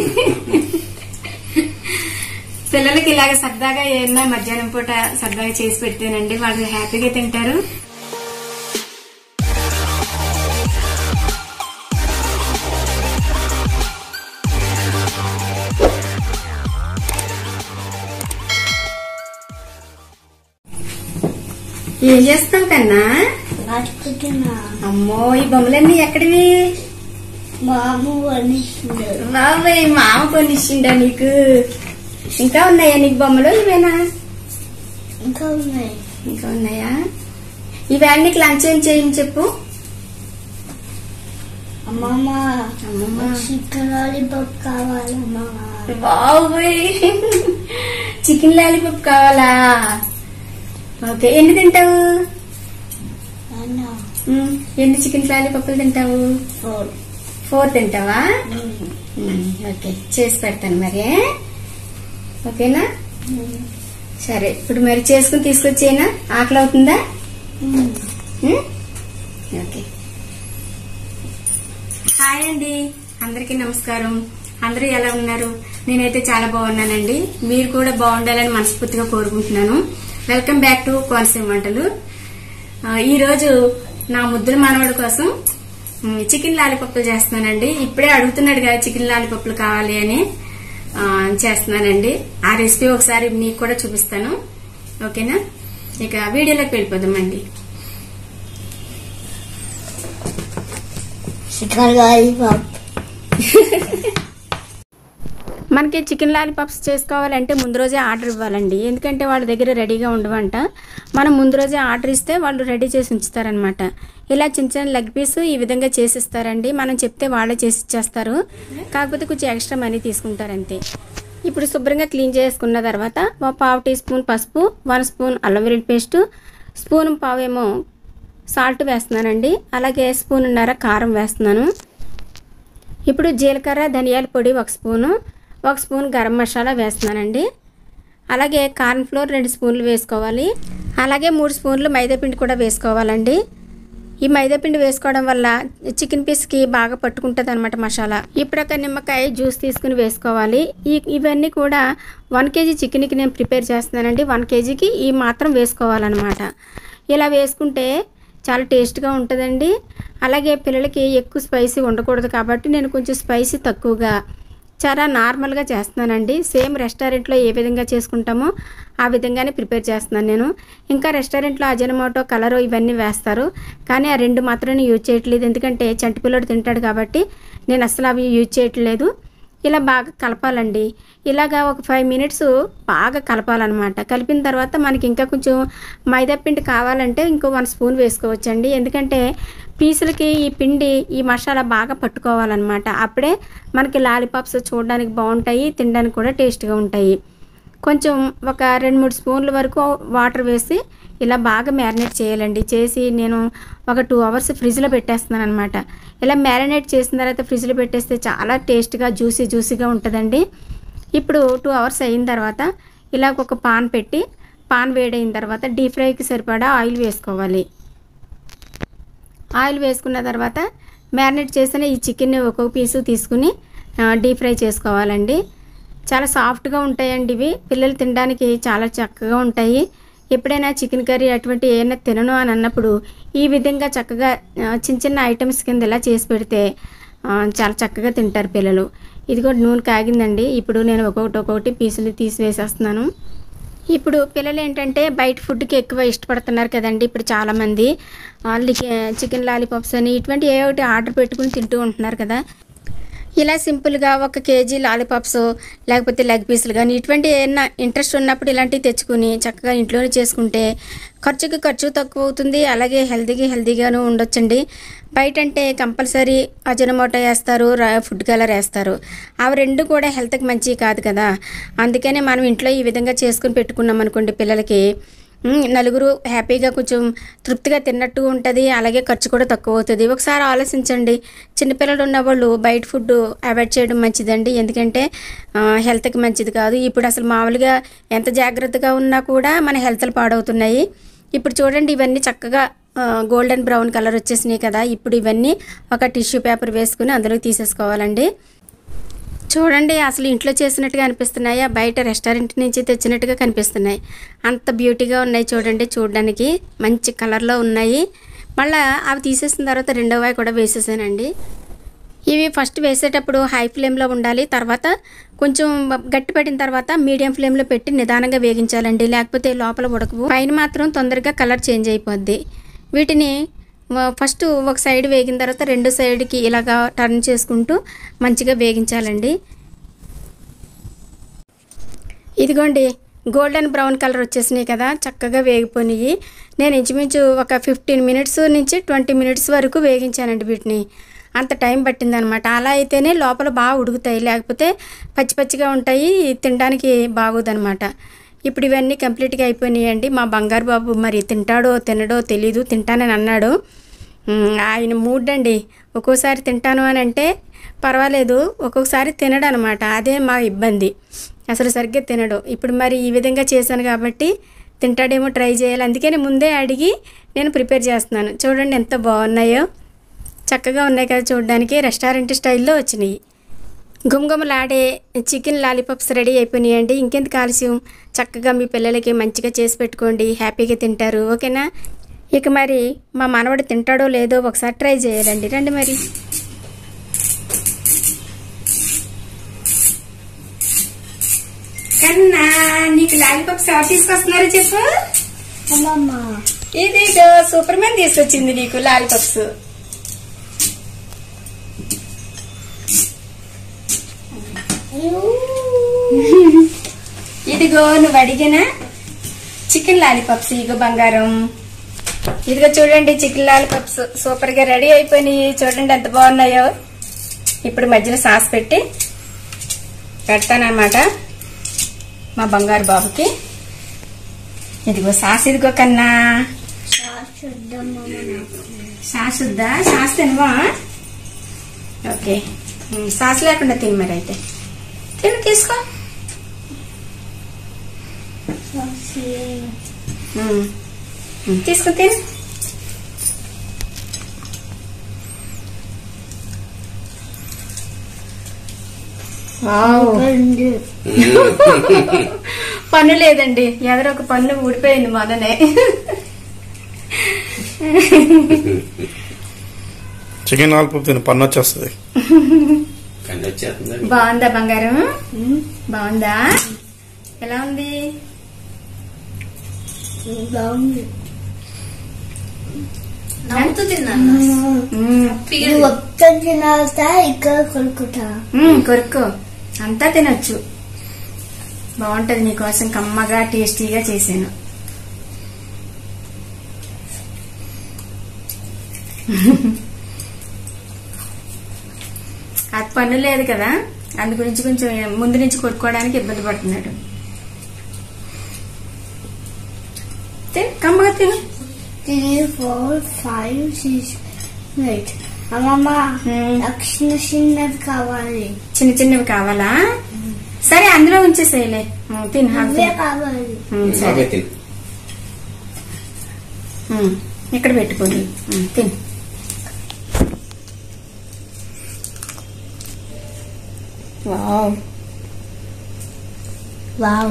పిల్లలకి ఇలాగ సరదాగా ఏమన్నా మధ్యాహ్నం పూట సరదాగా చేసి పెడితేనండి వాళ్ళు హ్యాపీగా తింటారు ఏం చేస్తాం కన్నా రాసుకుంటున్నా అమ్మో ఈ బొమ్మలన్నీ ఎక్కడివి మాము వనిస్తుంది బాబాయ్ మామ కొనిచ్చిండా నీకు ఇంకా ఉన్నాయా నీకు బొమ్మలు ఇవేనా ఇంకా ఉన్నాయి ఇంకా ఉన్నాయా ఈవేళ నీకు లంచ్ ఏం చేయని చెప్పు అమ్మమ్మ అమ్మమ్మ చికెన్ లాలీపాప్ కావాలమ్మా బాబోయ్ చికెన్ లాలీపాప్ కావాలా ఓకే ఎన్ని తింటావు నాన్న మ్, ఎన్ని చికెన్ లాలీపాప్లు తింటావు ఫోర్ ఫోర్ తింటావా మ్, ఓకే చేసి పెడతాను మరి ఓకేనా సరే ఇప్పుడు మరి చేసుకుని తీసుకొచ్చేనా ఆకలి అవుతుందా మ్? ఓకే హాయ్ అండి అందరికీ నమస్కారం అందరూ ఎలా ఉన్నారు నేనైతే చాలా బాగున్నానండి మీరు కూడా బాగుండాలని మనస్ఫూర్తిగా కోరుకుంటున్నాను వెల్కమ్ బ్యాక్ టు కోనసీమ వంటలు ఆ, ఈ రోజు నా ముద్దుల మానవుడి కోసం ఉమ్, చికెన్ లాలీపప్పులు చేస్తున్నానండి ఇప్పుడే అడుగుతున్నాడు కదా చికెన్ లాలీపప్పులు కావాలి అని ఆ, చేస్తున్నానండి ఆ రెసిపీ ఒకసారి మీకు కూడా చూపిస్తాను ఓకేనా ఇక వీడియోలోకి వెళ్ళిపోదామండి చికెన్ లాలీపాప్ మనకి చికెన్ లాలీపాప్స్ చేసుకోవాలంటే ముందు రోజే ఆర్డర్ ఇవ్వాలండి ఎందుకంటే వాళ్ళ దగ్గర రెడీగా ఉండవంట మనం ముందు రోజే ఆర్డర్ ఇస్తే వాళ్ళు రెడీ చేసి ఉంచుతారనమాట ఇలా చిన్న చిన్న లెగ్ పీస్ ఈ విధంగా చేసిస్తారండి మనం చెప్తే వాళ్ళే చేసి ఇచ్చేస్తారు కాకపోతే కొంచెం ఎక్స్ట్రా మనీ తీసుకుంటారు అంతే ఇప్పుడు శుభ్రంగా క్లీన్ చేసుకున్న తర్వాత ఒక పావు టీ స్పూన్ పసుపు వన్ స్పూన్ అల్లం వెల్లుల్లి పేస్ట్ స్పూన్ పావేమో సాల్ట్ వేస్తున్నానండి అలాగే స్పూన్నర కారం వేస్తున్నాను ఇప్పుడు జీలకర్ర ధనియాల పొడి ఒక స్పూను ఒక స్పూన్ గరం మసాలా వేస్తున్నానండి అలాగే కార్న్ ఫ్లోర్ రెండు స్పూన్లు వేసుకోవాలి అలాగే మూడు స్పూన్లు మైదాపిండి కూడా వేసుకోవాలండి ఈ మైదాపిండి వేసుకోవడం వల్ల చికెన్ పీస్కి బాగా పట్టుకుంటుంది అనమాట మసాలా ఇప్పుడు ఒక నిమ్మకాయ జ్యూస్ తీసుకుని వేసుకోవాలి ఈ ఇవన్నీ కూడా వన్ కేజీ చికెన్కి నేను ప్రిపేర్ చేస్తున్నానండి వన్ కేజీకి ఈ మాత్రం వేసుకోవాలన్నమాట ఇలా వేసుకుంటే చాలా టేస్ట్గా ఉంటుందండి అలాగే పిల్లలకి ఎక్కువ స్పైసీ ఉండకూడదు కాబట్టి నేను కొంచెం స్పైసీ తక్కువగా చాలా నార్మల్గా చేస్తున్నానండి సేమ్ రెస్టారెంట్లో ఏ విధంగా చేసుకుంటామో ఆ విధంగానే ప్రిపేర్ చేస్తున్నాను నేను ఇంకా రెస్టారెంట్లో అజనమోటో కలర్ ఇవన్నీ వేస్తారు కానీ ఆ రెండు మాత్రం నేను యూజ్ చేయట్లేదు ఎందుకంటే చంటి పిల్లడు తింటాడు కాబట్టి నేను అసలు అవి యూజ్ చేయట్లేదు ఇలా బాగా కలపాలండి ఇలాగా ఒక ఫైవ్ మినిట్స్ బాగా కలపాలన్నమాట కలిపిన తర్వాత మనకి ఇంకా కొంచెం మైదా పిండి కావాలంటే ఇంకో వన్ స్పూన్ వేసుకోవచ్చండి ఎందుకంటే పీసులకి ఈ పిండి ఈ మసాలా బాగా పట్టుకోవాలన్నమాట అప్పుడే మనకి లాలీపాప్స్ చూడడానికి బాగుంటాయి తినడానికి కూడా టేస్ట్గా ఉంటాయి కొంచెం ఒక రెండు మూడు స్పూన్ల వరకు వాటర్ వేసి ఇలా బాగా మ్యారినేట్ చేయాలండి చేసి నేను ఒక టూ అవర్స్ ఫ్రిడ్జ్లో పెట్టేస్తున్నాను అనమాట ఇలా మ్యారినేట్ చేసిన తర్వాత ఫ్రిడ్జ్లో పెట్టేస్తే చాలా టేస్ట్గా జ్యూసీ జ్యూసీగా ఉంటుందండి ఇప్పుడు టూ అవర్స్ అయిన తర్వాత ఇలా ఒక పాన్ పెట్టి పాన్ వేడైన తర్వాత డీప్ ఫ్రైకి సరిపడా ఆయిల్ వేసుకోవాలి ఆయిల్ వేసుకున్న తర్వాత మ్యారినేట్ చేసిన ఈ చికెన్ని ఒక్కొక్క పీసు తీసుకుని డీప్ ఫ్రై చేసుకోవాలండి చాలా సాఫ్ట్గా ఉంటాయండి ఇవి పిల్లలు తినడానికి చాలా చక్కగా ఉంటాయి ఎప్పుడైనా చికెన్ కర్రీ అటువంటి ఏమైనా తినను అని అన్నప్పుడు ఈ విధంగా చక్కగా ఆ, చిన్న చిన్న ఐటమ్స్ కింద ఇలా చేసి పెడితే ఆ, చాలా చక్కగా తింటారు పిల్లలు ఇది కూడా నూనె కాగిందండి ఇప్పుడు నేను ఒక్కొక్కటి ఒక్కొక్కటి పీసులు తీసి వేసేస్తున్నాను ఇప్పుడు పిల్లలు ఏంటంటే బయట ఫుడ్కి ఎక్కువ ఇష్టపడుతున్నారు కదండి ఇప్పుడు చాలామంది వాళ్ళకి చికెన్ లాలీపాప్స్ అని ఇటువంటి ఏ ఒకటి ఆర్డర్ పెట్టుకుని తింటూ ఉంటున్నారు కదా ఇలా సింపుల్గా ఒక కేజీ లాలీపాప్స్ లేకపోతే లెగ్ పీసులు కానీ ఇటువంటి ఏమన్నా ఇంట్రెస్ట్ ఉన్నప్పుడు ఇలాంటివి తెచ్చుకుని చక్కగా ఇంట్లోనే చేసుకుంటే ఖర్చుకి ఖర్చు తక్కువ అవుతుంది అలాగే హెల్తీగా హెల్తీగాను ఉండొచ్చండి బయట అంటే కంపల్సరీ అజనమోటో వేస్తారు రా- ఫుడ్ కలర్ వేస్తారు అవి రెండు కూడా హెల్త్కి మంచివి కాదు కదా అందుకనే మనం ఇంట్లో ఈ విధంగా చేసుకుని పెట్టుకున్నాం అనుకోండి పిల్లలకి ఉమ్, నలుగురు హ్యాపీగా కొంచెం తృప్తిగా తిన్నట్టు ఉంటుంది అలాగే ఖర్చు కూడా తక్కువ అవుతుంది ఒకసారి ఆలోచించండి చిన్నపిల్లలు ఉన్నవాళ్ళు బయట ఫుడ్ అవాయిడ్ చేయడం మంచిదండి ఎందుకంటే ఆ, హెల్త్కి మంచిది కాదు ఇప్పుడు అసలు మామూలుగా ఎంత జాగ్రత్తగా ఉన్నా కూడా మన హెల్త్లు పాడవుతున్నాయి ఇప్పుడు చూడండి ఇవన్నీ చక్కగా గోల్డెన్ బ్రౌన్ కలర్ వచ్చేసినాయి కదా ఇప్పుడు ఇవన్నీ ఒక టిష్యూ పేపర్ వేసుకుని అందులో తీసేసుకోవాలండి చూడండి అసలు ఇంట్లో చేసినట్టుగా అనిపిస్తున్నాయి ఆ బయట రెస్టారెంట్ నుంచి తెచ్చినట్టుగా కనిపిస్తున్నాయి అంత బ్యూటీగా ఉన్నాయి చూడండి చూడడానికి మంచి కలర్లో ఉన్నాయి మళ్ళీ అవి తీసేసిన తర్వాత రెండవ కూడా వేసేసానండి ఇవి ఫస్ట్ వేసేటప్పుడు హై ఫ్లేమ్లో ఉండాలి తర్వాత కొంచెం గట్టి పడిన తర్వాత మీడియం ఫ్లేమ్లో పెట్టి నిదానంగా వేగించాలండి లేకపోతే లోపల ఉడకవు పైన మాత్రం తొందరగా కలర్ చేంజ్ అయిపోద్ది వీటిని వ- ఫస్ట్ ఒక సైడ్ వేగిన తర్వాత రెండు సైడ్కి ఇలాగా టర్న్ చేసుకుంటూ మంచిగా వేగించాలండి ఇదిగోండి గోల్డెన్ బ్రౌన్ కలర్ వచ్చేసినాయి కదా చక్కగా వేగిపోయినాయి నేను ఇంచుమించు ఒక ఫిఫ్టీన్ మినిట్స్ నుంచి ట్వంటీ మినిట్స్ వరకు వేగించానండి వీటిని అంత టైం పట్టిందనమాట అలా అయితేనే లోపల బాగా ఉడుకుతాయి లేకపోతే పచ్చి పచ్చిగా ఉంటాయి తినడానికి బాగోదనమాట ఇప్పుడు ఇవన్నీ కంప్లీట్గా అయిపోయినాయండి మా బంగారు బాబు మరి తింటాడో తినడో తెలీదు తింటానని అన్నాడు ఉమ్, ఆయన మూడ్ అండి ఒక్కోసారి తింటాను అని అంటే పర్వాలేదు ఒక్కొక్కసారి తినడు అనమాట అదే మా ఇబ్బంది అసలు సరిగ్గా తినడు ఇప్పుడు మరి ఈ విధంగా చేశాను కాబట్టి తింటాడేమో ట్రై చేయాలి అందుకని ముందే అడిగి నేను ప్రిపేర్ చేస్తున్నాను చూడండి ఎంత బాగున్నాయో చక్కగా ఉన్నాయి కదా చూడడానికి రెస్టారెంట్ స్టైల్లో వచ్చినాయి గుమగుమలాడే చికెన్ లాలీపాప్స్ రెడీ అయిపోయినాయండి ఇంకెంత కాలుష్యం చక్కగా మీ పిల్లలకి మంచిగా చేసి పెట్టుకోండి హ్యాపీగా తింటారు ఓకేనా ఇక మరి మా మనవడు తింటాడో లేదో ఒకసారి ట్రై చేయాలండి రండి మరి కన్నా నీకు లాలీపాప్స్ ఎవరు తీసుకొస్తున్నారు చెప్పు అమ్మమ్మ ఇది సూపర్ మ్యాన్ తీసుకొచ్చింది నీకు లాలీపాప్స్ ఇదిగో నువ్వు అడిగిన చికెన్ లాలీపాప్స్ ఇగో బంగారం ఇదిగో చూడండి చికెన్ లాలీపాప్స్ సూపర్ గా రెడీ అయిపోయినాయి చూడండి ఎంత బాగున్నాయో ఇప్పుడు మధ్యన సాస్ పెట్టి పెడతానమాట మా బంగారు బాబుకి ఇదిగో సాస్ ఇదిగో కన్నా చూద్దాం నాకు సాస్ వద్దా సాస్ తినవా ఓకే ఉమ్, సాస్ లేకుండా తిని మరి అయితే తిను తీసుకో ఉమ్, ఉమ్, తీసుకో తిను వావ్. పన్ను లేదండి ఎదరొక ఒక పన్ను ఊడిపోయింది మొన్ననే చికెన్ ఆల్పప్పు తిని పన్ను వచ్చేస్తుంది కండి వచ్చేస్తుందండి బాగుందా బంగారం బాగుందా ఎలా ఉంది బాగుంది నవ్వుతూ తిన్నాను మ్మ్. నువ్వు మొత్తం తినాల్సా ఇక్కడ కొనుక్కుంటా మ్మ్, కొరుక్కో అంతా తినొచ్చు బాగుంటది నీకోసం కమ్మగా టేస్టీగా చేశాను అది పన్ను లేదు కదా అందు గురించి కొంచెం ముందు నుంచి కొట్టుకోవడానికి ఇబ్బంది పడుతున్నాడు తిను, కమ్మగా తిను three four five six eight అమ్మమ్మ మ్మ్. నాకు చిన్న చిన్నది కావాలి చిన్న చిన్నవి కావాలా సరే అందులో ఉంచేసేయలే మ్మ్, తిను అవి అవే తిను. కావాలి మ్మ్, సరే బాబాయ్ తిను మ్మ్. ఇక్కడ పెట్టుకోండి మ్మ్, తిను వావ్ వావ్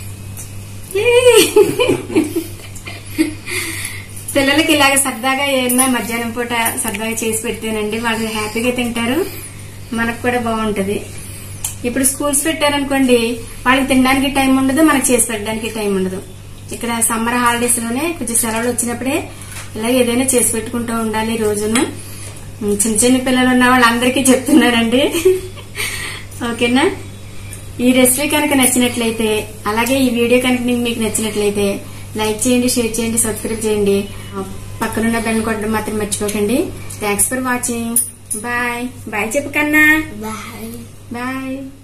పిల్లలకి ఇలాగ సరదాగా ఏమన్నా మధ్యాహ్నం పూట సరదాగా చేసి పెడితేనండి వాళ్ళు హ్యాపీగా తింటారు మనకు కూడా బాగుంటది ఇప్పుడు స్కూల్స్ పెట్టారనుకోండి వాళ్ళకి తినడానికి టైం ఉండదు మనకి చేసి పెట్టడానికి టైం ఉండదు ఇక్కడ సమ్మర్ హాలిడేస్ లోనే కొంచెం సెలవులు వచ్చినప్పుడే ఇలా ఏదైనా చేసి పెట్టుకుంటూ ఉండాలి రోజును ఉమ్, చిన్న చిన్న పిల్లలు ఉన్న వాళ్ళందరికీ చెప్తున్నానండి ఓకేనా ఈ రెసిపీ కనుక నచ్చినట్లయితే అలాగే ఈ వీడియో కనుక మీకు- మీకు నచ్చినట్లయితే లైక్ చేయండి షేర్ చేయండి సబ్స్క్రైబ్ చేయండి పక్కనున్న బెల్ కొట్టడం మాత్రం మర్చిపోకండి thanks for watching bye bye చెప్పు కన్నా బాయ్ బాయ్